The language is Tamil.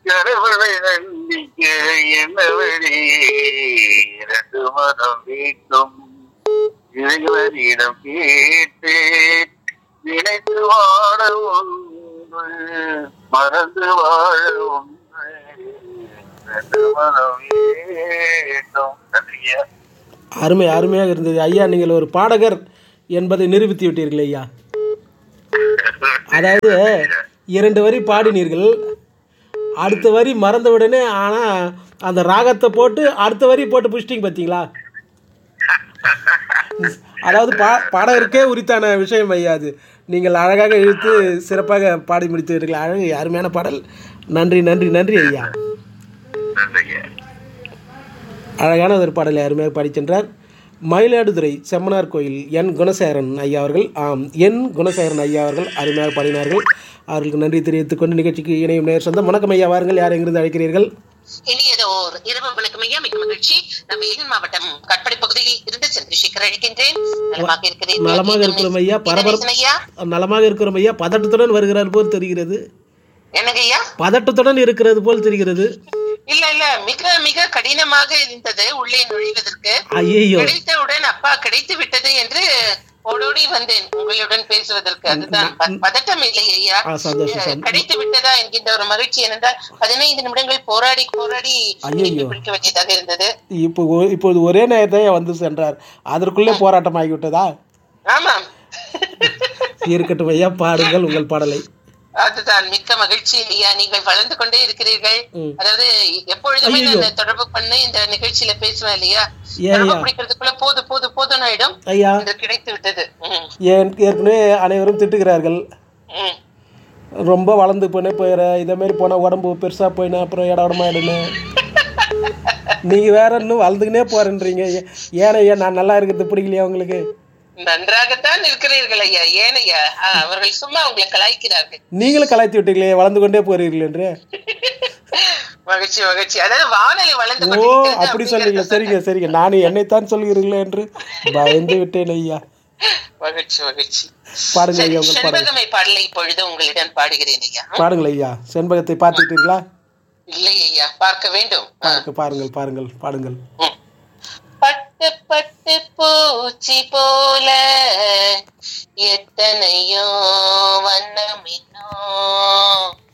கடவுளை நம்பிக்கை என்ன வழி இரண்டு மனம் வேண்டும் இறைவனிடம் கேட்டேன் நினைத்து வாழ ஒன்று மறந்து வாழ ஒன்று இரண்டு மனம் வேண்டும் நன்றியா அருமை அருமையாக இருந்தது ஐயா நீங்கள் ஒரு பாடகர் என்பதை நிரூபித்து விட்டீர்கள் ஐயா அதாவது இரண்டு வரி பாடினீர்கள் அடுத்த வரி மறந்த உடனே ஆனால் அந்த ராகத்தை போட்டு அடுத்த வரி போட்டு புஷ்டிங் பார்த்தீங்களா அதாவது பா பாடகருக்கே உரித்தான விஷயம் ஐயா அது நீங்கள் அழகாக இழுத்து சிறப்பாக பாடி முடித்து விட்டீர்கள் அழகு அருமையான பாடல் நன்றி நன்றி நன்றி ஐயா நன்றிங்க அழகான ஒரு பாடலை அருமையாக பாடிச் சென்றார் மயிலாடுதுறை செம்மனார் கோயில் என் குணசேகரன் ஐயா அவர்கள் ஆம் என் குணசேகரன் ஐயா அவர்கள் அருமையாக பாடினார்கள் அவர்களுக்கு நன்றி தெரிவித்துக் கொண்டு நிகழ்ச்சிக்கு இணையும் நேர் சொந்தம் வணக்கம் ஐயா வாருங்கள் யார் எங்கிருந்து அழைக்கிறீர்கள் இனியதோர் இரவு வணக்கம் ஐயா மிக்க மகிழ்ச்சி நான் வேலூர் மாவட்டம் கட்படி பகுதியில் இருந்து சந்திரசேகர் அழைக்கின்றேன் நலமாக இருக்கிறேன் நலமாக இருக்கிறோம் ஐயா பரபரப்பு ஐயா நலமாக இருக்கிறோம் ஐயா பதட்டத்துடன் வருகிறார் போல் தெரிகிறது என்னங்க ஐயா பதட்டத்துடன் இருக்கிறது போல் தெரிகிறது இல்ல இல்ல மிக மிக கடினமாக இருந்தது உள்ளே நுழைவதற்கு ஐயோ கிடைத்தவுடன் அப்பா கிடைத்து விட்டது என்று ஓடோடி வந்தேன் உங்களுடன் பேசுவதற்கு அதுதான் ப- பதட்டம் இல்லை ஐயா ஆ சந்தோஷம் அஹ், சந்தோஷம். கிடைத்து விட்டதா என்கின்ற ஒரு மகிழ்ச்சி என்னென்றால் பதினைந்து நிமிடங்கள் போராடி போராடி ஐயையோ. திருப்பி பிடிக்க வேண்டியதாக இருந்தது இப்போ ஒ- இப்போது ஒரே நேரத்தை வந்து சென்றார் அதற்குள்ளே போராட்டம் ஆகிவிட்டதா ஆமாம் இருக்கட்டும் ஐயா பாடுங்கள் உங்கள் பாடலை அதுதான் மிக்க மகிழ்ச்சி ஐயா நீங்கள் வளர்ந்து கொண்டே இருக்கிறீர்கள் ம். அதாவது எப்பொழுதுமே ஐயையோ. நான் தொடர்பு பண்ணி இந்த நிகழ்ச்சியில பேசுவேன் இல்லையா ஏன் தொடர்பு ஐயா? பிடிக்கிறதுக்குள்ள போது போது போதும் ஆயிடும் ஐயா இது கிடைத்து விட்டது ம், ஏன் ஏற்கனவே அனைவரும் திட்டுகிறார்கள் ம். ரொம்ப வளர்ந்து போனே போயிற இதே மாதிரி போனால் உடம்பு பெருசாக போயினா அப்புறம் இட இடமா ஆயிடுன்னு நீங்கள் வேற இன்னும் வளர்ந்துக்கினே போறேன்றீங்க ஏ- ஏன் ஐயா நான் நல்லா இருக்கிறது பிடிக்கலையா உங்களுக்கு நன்றாகத்தான் இருக்கிறீர்கள் ஐயா ஏன் ஐயா ஆ, அவர்கள் சும்மா உங்களை கலாய்க்கிறார்கள் நீங்களும் கலாய்த்து விட்டீங்களே வளர்ந்து கொண்டே போறீர்கள் என்று மகிழ்ச்சி மகிழ்ச்சி அதாவது வானொலி வளர்ந்து ஓ கொண்டிருக்கிறது அப்படி சொல்றீங்களா சரிங்க சரிங்க நானும் என்னைத்தான் சொல்கிறீர்களே என்று பயந்து விட்டேன் ஐயா மகிழ்ச்சி மகிழ்ச்சி பாடுங்க சரி ஐயா உங்கள் பாடல் செண்பகமை பாடலை இப்பொழுது உங்களிடம் பாடுகிறேன் ஐயா பாடுங்கள் ஐயா செண்பகத்தை பார்த்துக்கிட்டீர்களா இல்லை ஐயா பார்க்க வேண்டும் ஆ. பார்க்க பாருங்கள் பாருங்கள் பாடுங்கள் ம். பட்டு பட்டு பூச்சி போல எத்தனையோ வண்ணம் இன்னும்